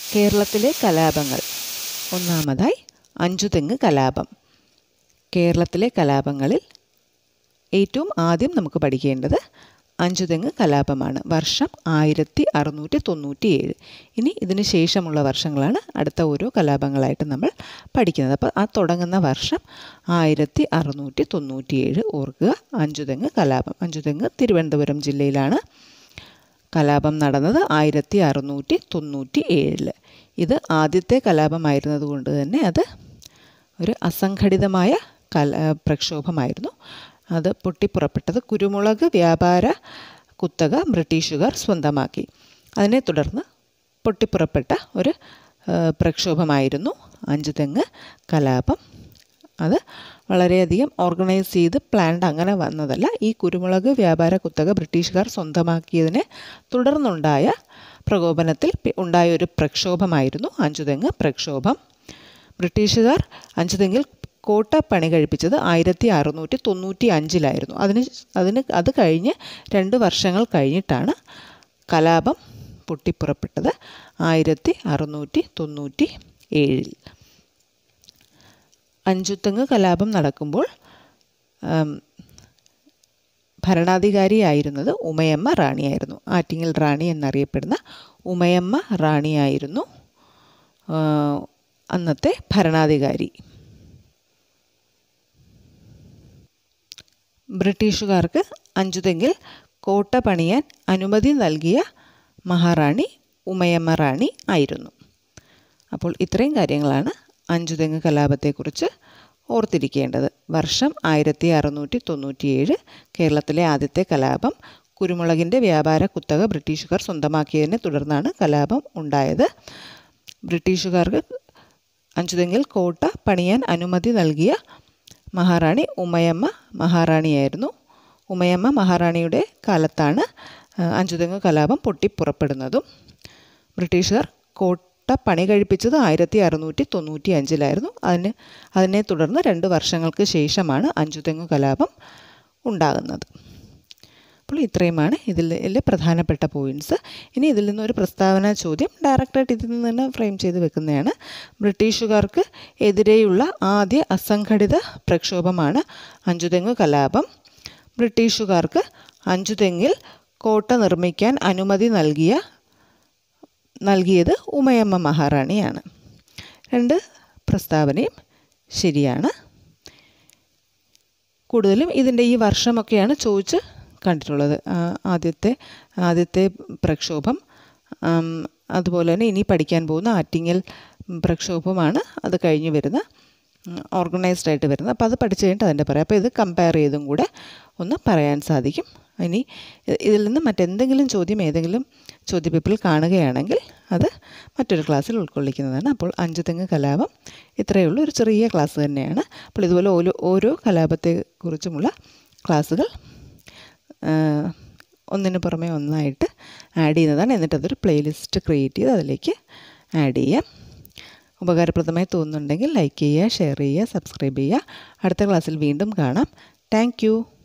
കേരളത്തിലെ കലാപങ്ങൾ ഒന്നാമതായി അഞ്ചുതെങ്ങ് കലാപം കേരളത്തിലെ കലാപങ്ങളിൽ ഏറ്റവും ആദ്യം നമുക്ക് പഠിക്കേണ്ടത് അഞ്ചുതെങ്ങ് കലാപമാണ് വർഷം ആയിരത്തി അറുന്നൂറ്റി തൊണ്ണൂറ്റി ഏഴ് ഇനി ഇതിന് ശേഷമുള്ള വർഷങ്ങളാണ് അടുത്ത ഓരോ കലാപങ്ങളായിട്ട് നമ്മൾ പഠിക്കുന്നത് അപ്പോൾ ആ തുടങ്ങുന്ന വർഷം ആയിരത്തി അറുന്നൂറ്റി തൊണ്ണൂറ്റി ഏഴ് ഓർക്കുക അഞ്ചുതെങ്ങ് കലാപം അഞ്ചുതെങ്ങ് തിരുവനന്തപുരം ജില്ലയിലാണ് കലാപം നടന്നത് ആയിരത്തി അറുന്നൂറ്റി തൊണ്ണൂറ്റി ഏഴിൽ ഇത് ആദ്യത്തെ കലാപമായിരുന്നത് കൊണ്ട് തന്നെ അത് ഒരു അസംഘടിതമായ കല പ്രക്ഷോഭമായിരുന്നു അത് പൊട്ടിപ്പുറപ്പെട്ടത് കുരുമുളക് വ്യാപാര കുത്തക ബ്രിട്ടീഷുകാർ സ്വന്തമാക്കി അതിനെ തുടർന്ന് പൊട്ടിപ്പുറപ്പെട്ട ഒരു പ്രക്ഷോഭമായിരുന്നു അഞ്ചുതെങ്ങ് കലാപം അത് വളരെയധികം ഓർഗനൈസ് ചെയ്ത് പ്ലാൻഡ് അങ്ങനെ വന്നതല്ല ഈ കുരുമുളക് വ്യാപാര കുത്തക ബ്രിട്ടീഷുകാർ സ്വന്തമാക്കിയതിനെ തുടർന്നുണ്ടായ പ്രകോപനത്തിൽ ഉണ്ടായ ഒരു പ്രക്ഷോഭമായിരുന്നു അഞ്ചുതെങ്ങ് പ്രക്ഷോഭം ബ്രിട്ടീഷുകാർ അഞ്ചുതെങ്ങിൽ കോട്ട പണി കഴിപ്പിച്ചത് ആയിരത്തി അറുന്നൂറ്റി തൊണ്ണൂറ്റി അഞ്ചിലായിരുന്നു അതിന് അതിന് അത് കഴിഞ്ഞ് രണ്ട് വർഷങ്ങൾ കഴിഞ്ഞിട്ടാണ് കലാപം പൊട്ടിപ്പുറപ്പെട്ടത് ആയിരത്തി അറുന്നൂറ്റി തൊണ്ണൂറ്റി ഏഴിൽ അഞ്ചുതെങ്ങ് കലാപം നടക്കുമ്പോൾ ഭരണാധികാരിയായിരുന്നത് ഉമയമ്മ റാണിയായിരുന്നു ആറ്റിങ്ങൽ റാണി എന്നറിയപ്പെടുന്ന ഉമയമ്മ റാണിയായിരുന്നു അന്നത്തെ ഭരണാധികാരി ബ്രിട്ടീഷുകാർക്ക് അഞ്ചുതെങ്കിൽ കോട്ട പണിയാൻ അനുമതി നൽകിയ മഹാറാണി ഉമയമ്മ റാണി ആയിരുന്നു അപ്പോൾ ഇത്രയും കാര്യങ്ങളാണ് അഞ്ചുതെങ്ങ് കലാപത്തെക്കുറിച്ച് ഓർത്തിരിക്കേണ്ടത് വർഷം ആയിരത്തി അറുന്നൂറ്റി തൊണ്ണൂറ്റിയേഴ് കേരളത്തിലെ ആദ്യത്തെ കലാപം കുരുമുളകിൻ്റെ വ്യാപാര കുത്തക ബ്രിട്ടീഷുകാർ സ്വന്തമാക്കിയതിനെ തുടർന്നാണ് കലാപം ഉണ്ടായത് ബ്രിട്ടീഷുകാർക്ക് അഞ്ചുതെങ്ങിൽ കോട്ട പണിയാൻ അനുമതി നൽകിയ മഹാറാണി ഉമയമ്മ മഹാറാണിയായിരുന്നു ഉമയമ്മ മഹാറാണിയുടെ കാലത്താണ് അഞ്ചുതെങ്ങ് കലാപം പൊട്ടിപ്പുറപ്പെടുന്നതും ബ്രിട്ടീഷുകാർ കോട്ട പണി കഴിപ്പിച്ചത് ആയിരത്തി അറുന്നൂറ്റി തൊണ്ണൂറ്റി അഞ്ചിലായിരുന്നു അതിന് അതിനെ തുടർന്ന് രണ്ട് വർഷങ്ങൾക്ക് ശേഷമാണ് അഞ്ചുതെങ്ങ് കലാപം ഉണ്ടാകുന്നത് അപ്പോൾ ഇത്രയുമാണ് ഇതിൽ പ്രധാനപ്പെട്ട പോയിൻറ്റ്സ് ഇനി ഇതിൽ നിന്നൊരു പ്രസ്താവന ചോദ്യം ഡയറക്റ്റായിട്ട് ഇതിൽ നിന്ന് തന്നെ ഫ്രെയിം ചെയ്ത് വെക്കുന്നതാണ് ബ്രിട്ടീഷുകാർക്ക് എതിരെയുള്ള ആദ്യ അസംഘടിത പ്രക്ഷോഭമാണ് അഞ്ചുതെങ്ങ് കലാപം ബ്രിട്ടീഷുകാർക്ക് അഞ്ചുതെങ്ങിൽ കോട്ട നിർമ്മിക്കാൻ അനുമതി നൽകിയ നൽകിയത് ഉമയമ്മ മഹാറാണിയാണ് രണ്ട് പ്രസ്താവനയും ശരിയാണ് കൂടുതലും ഇതിൻ്റെ ഈ വർഷമൊക്കെയാണ് ചോദിച്ച് കണ്ടിട്ടുള്ളത് ആദ്യത്തെ ആദ്യത്തെ പ്രക്ഷോഭം അതുപോലെ തന്നെ ഇനി പഠിക്കാൻ പോകുന്ന ആറ്റിങ്ങൽ പ്രക്ഷോഭമാണ് അത് കഴിഞ്ഞ് വരുന്ന ഓർഗനൈസ്ഡ് ആയിട്ട് വരുന്നത് അപ്പോൾ അത് പഠിച്ചു കഴിഞ്ഞിട്ട് അതിൻ്റെ പറയാം അപ്പോൾ ഇത് കമ്പയർ ചെയ്തും കൂടെ ഒന്ന് പറയാൻ സാധിക്കും ഇനി ഇതിൽ നിന്ന് മറ്റെന്തെങ്കിലും ചോദ്യം ഏതെങ്കിലും ചോദ്യപേപ്പറിൽ കാണുകയാണെങ്കിൽ അത് മറ്റൊരു ക്ലാസ്സിൽ ഉൾക്കൊള്ളിക്കുന്നതാണ് അപ്പോൾ അഞ്ചുതെങ്ങ് കലാപം ഇത്രയേ ഉള്ളൂ ഒരു ചെറിയ ക്ലാസ് തന്നെയാണ് അപ്പോൾ ഇതുപോലെ ഓരോ ഓരോ കലാപത്തെക്കുറിച്ചുമുള്ള ക്ലാസ്സുകൾ ഒന്നിന് പുറമെ ഒന്നായിട്ട് ആഡ് ചെയ്യുന്നതാണ് എന്നിട്ട് അതൊരു പ്ലേലിസ്റ്റ് ക്രിയേറ്റ് ചെയ്ത് അതിലേക്ക് ആഡ് ചെയ്യാം ഉപകാരപ്രദമായി തോന്നുന്നുണ്ടെങ്കിൽ ലൈക്ക് ചെയ്യുക ഷെയർ ചെയ്യുക സബ്സ്ക്രൈബ് ചെയ്യുക അടുത്ത ക്ലാസ്സിൽ വീണ്ടും കാണാം താങ്ക്